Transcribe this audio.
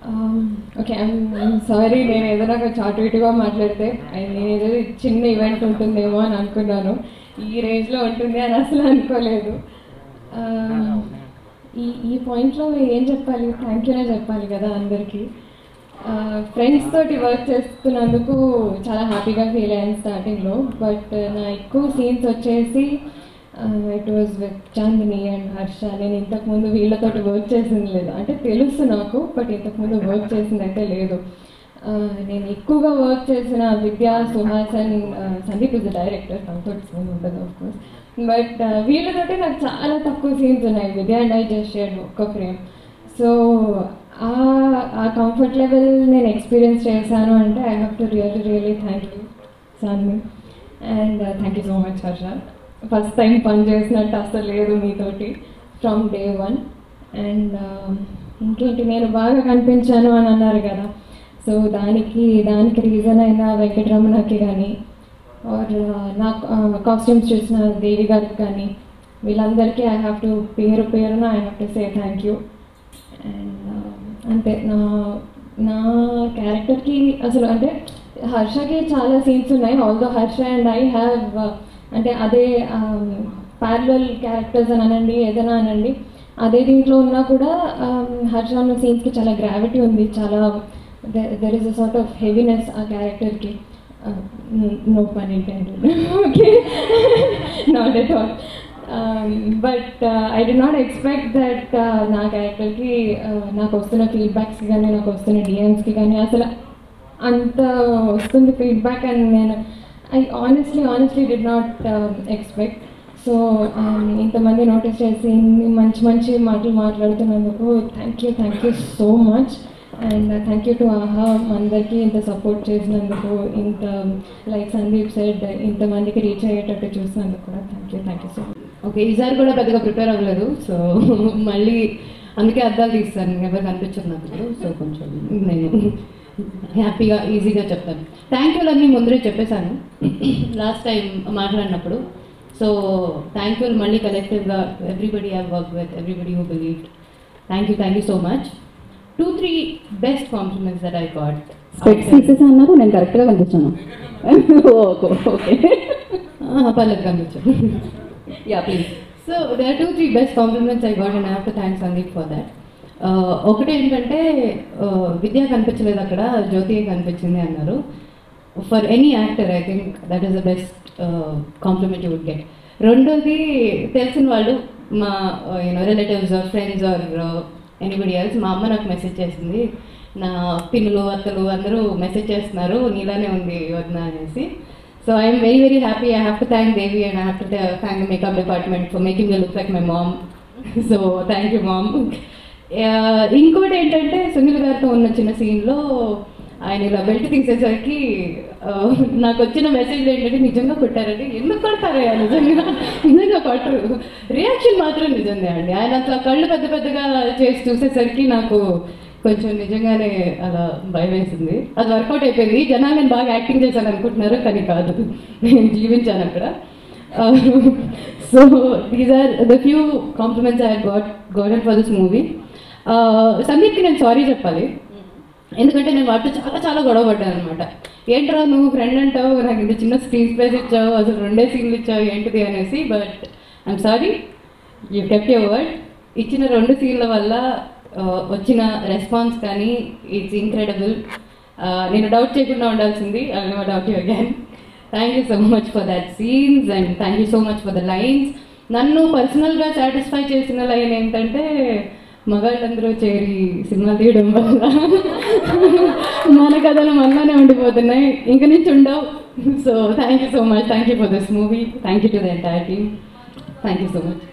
okay I'm sorry నేను ఏదైనా కొంచెం అటు ఇటుగా మాట్లాడితే I- నేను ఏదో చిన్న ఈవెంట్ ఉంటుందేమో అని అనుకున్నాను ఈ రేంజ్లో ఉంటుంది అని అసలు అనుకోలేదు Um, ఈ ఈ పాయింట్లో ఏం చెప్పాలి థ్యాంక్ యూనే చెప్పాలి కదా అందరికీ ఫ్రెండ్స్ తోటి వర్క్ చేస్తున్నందుకు చాలా హ్యాపీగా ఫీల్ అయ్యాను స్టార్టింగ్లో బట్ నా ఎక్కువ సీన్స్ వచ్చేసి it was with Chandini and Harsha నేను ఇంతకుముందు వీళ్ళతోటి వర్క్ చేసింది లేదు అంటే తెలుసు నాకు బట్ ఇంతకుముందు వర్క్ చేసింది అయితే లేదు Uh, నేను ఎక్కువగా వర్క్ చేసిన Vidya Suhas and Sandeep is the director తనతో సీన్ ఉండదు ఆఫ్ కోర్స్ బట్ వీళ్ళతోటి నాకు చాలా తక్కువ సీన్స్ ఉన్నాయి Vidya and I just share ఒక్క frame so ah comfort level నేను ఎక్స్పీరియన్స్ చేశాను అంటే I have to really really thank you Sanvi and thank you so much Harsha first time పని చేసినట్టు అసలు లేదు మీతోటి ఫ్రమ్ డే వన్ అండ్ ఇంకేంటి నేను బాగా కనిపించాను అని అన్నారు కదా సో దానికి దానికి రీజన్ అయిన వెంకటరమణకి కానీ ఆర్ నాకు కాస్ట్యూమ్స్ చూసిన దేవి గారికి కానీ వీళ్ళందరికీ ఐ హ్యావ్ టు పేరు పేరున I have to say thank you and అంతే నా నా క్యారెక్టర్కి అసలు అంటే హర్షకి చాలా సీన్స్ ఉన్నాయి although Harsha and I have అంటే అదే ప్యారలల్ క్యారెక్టర్స్ అని అనండి ఏదైనా అనండి అదే దీంట్లో ఉన్నా కూడా um, హర్ష ఉన్న సీన్స్కి చాలా గ్రావిటీ ఉంది చాలా there is a sort of heaviness ఆ క్యారెక్టర్కి no pun intended okay not at all but I did not expect that నా క్యారెక్టర్కి నాకు వస్తున్న ఫీడ్బ్యాక్స్కి కానీ నాకు వస్తున్న డిఎమ్స్కి కానీ అసలు అంత వస్తుంది ఫీడ్బ్యాక్ అండ్ నేను I honestly honestly did not expect so ఇంతమంది నోటీస్ చేసి ఇన్ని మంచి మంచి మాటలు మాట్లాడుతున్నందుకు thank you thank you so much and thank you to Aha అందరికీ ఇంత సపోర్ట్ చేసినందుకు ఇంత లైక్ సందీప్ సెడ్ ఇంతమందికి రీచ్ అయ్యేటట్టు చూసినందుకు కూడా thank you thank you so much okay ఈసారి కూడా పెద్దగా ప్రిపేర్ అవ్వలేదు సో మళ్ళీ అందుకే అద్దాలు తీస్తాను ఎవరు కనిపించదు నాకు సో కొంచెం నేను హ్యాపీగా ఈజీగా చెప్తాను థ్యాంక్ యూలు అన్నీ ముందరే చెప్పేశాను లాస్ట్ టైం మాట్లాడినప్పుడు సో థ్యాంక్ యూలు మళ్ళీ కలెక్టివ్గా everybody have work with everybody who believe thank you thank you so much two three best compliments that I got specs తీసేసి అన్నారు నేను కరెక్ట్గా కనిపించాను ఓకే ఓకే పర్లేదు కనిపించాను yeah please so they are two three best compliments I got and I have to thanks Sandeep for that ఒకటి ఏంటంటే uh, Vidya కనిపించలేదు అక్కడ జ్యోతి కనిపించింది అన్నారు for any actor I think that is the best compliment you would get రెండోది తెలిసిన వాళ్ళు మా you know relatives or friends or anybody else మా అమ్మ నాకు మెసేజ్ చేసింది నా పిన్నులు అత్తలు అందరూ మెసేజ్ చేస్తున్నారు నీలానే ఉంది వదిన అనేసి so I'm very very happy I have to thank Devi and I have to thank the makeup department for making look like my mom so thank you mom ఇంకోటి ఏంటంటే సునీల్ గారితో ఉన్న చిన్న సీన్లో ఆయన ఇలా బెల్ట్ తీసేసరికి ఆ, నాకు వచ్చిన మెసేజ్ ఏంటంటే నిజంగా కొట్టారండి ఎందుకు కొడతారయ్యా నిజంగా నిజంగా కొట్టరు రియాక్షన్ మాత్రం నిజంగా అండి ఆయన అట్లా కళ్ళు పెద్ద పెద్దగా చేసి చూసేసరికి నాకు కొంచెం నిజంగానే అలా భయం వేసింది అది వర్కౌట్ అయిపోయింది జనాలు నేను బాగా యాక్టింగ్ చేశాను అనుకుంటున్నారు కానీ కాదు నేను జీవించాను అక్కడ so these are the few compliments I got got for this movie సందీప్కి నేను సారీ చెప్పాలి ఎందుకంటే నేను వాటితో చాలా చాలా గొడవ పడ్డాను అనమాట ఏంట్రా నువ్వు ఫ్రెండ్ అంటావు నాకు ఇంత చిన్న స్క్రీన్ స్పేస్ ఇచ్చావు అసలు రెండే సీన్లు ఇచ్చావు ఏంటిది అనేసి but I'm sorry you kept you word ఇచ్చిన రెండు సీన్ల వల్ల ఆ, వచ్చిన రెస్పాన్స్ కానీ ఇట్స్ ఇంక్రెడిబుల్ నేను డౌట్ చేయకుండా ఉండాల్సింది I never doubt you again thank you so much for that scenes and thank you so much for the lines నన్ను పర్సనల్గా సాటిస్ఫై చేసిన లైన్ ఏంటంటే మగాళ్ళందరూ చేరి సినిమా తీయడం వల్ల మన కథలు మనలోనే ఉండిపోతున్నాయి ఇంక నుంచి ఉండవు so thank you so much thank you for this movie thank you to the entire team thank you so much